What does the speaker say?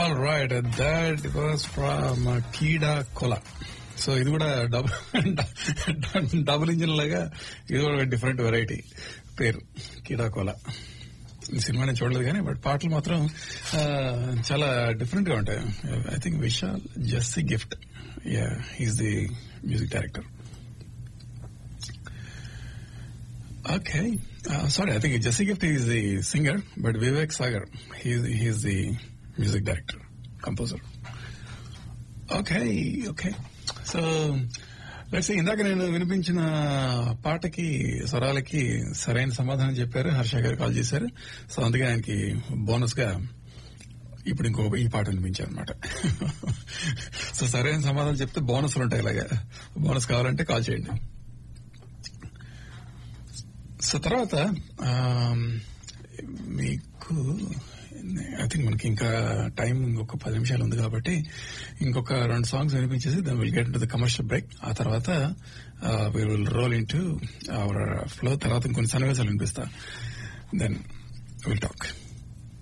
all right that was from Keedaa Cola so ఇది కూడా double double engine లాగా ఇది కూడా డిఫరెంట్ వెరైటీ పేరు కీడా కోల ఈ సినిమా నేను చూడలేదు కానీ బట్ పాటలు మాత్రం ఆ, చాలా డిఫరెంట్ గా ఉంటాయి I think Vishal Jassie Gift yeah he's the music director okay sorry I think Jassie Gift is the singer but Vivek Sagar he's the music director composer okay okay so let's ఇందాక నేను వినిపించిన పాటకి స్వరాలకి సరైన సమాధానం చెప్పారు హర్ష గారు కాల్ చేశారు సో అందుకే ఆయనకి బోనస్ గా ఇప్పుడు ఇంకో ఈ పాట వినిపించారు అనమాట సో సరైన సమాధానం చెప్తే బోనస్లు ఉంటాయి ఇలాగా బోనస్ కావాలంటే కాల్ చేయండి సో తర్వాత ఆమ్, మీకు ఐ థింక్ మనకి ఇంకా టైం ఇంకొక పది నిమిషాలు ఉంది కాబట్టి ఇంకొక రెండు సాంగ్స్ వినిపించేసి then will get to the commercial break ఆ తర్వాత will will roll into our flow తర్వాత ఇంకొన్ని సన్నివేశాలు వినిపిస్తా దెన్ విల్ టాక్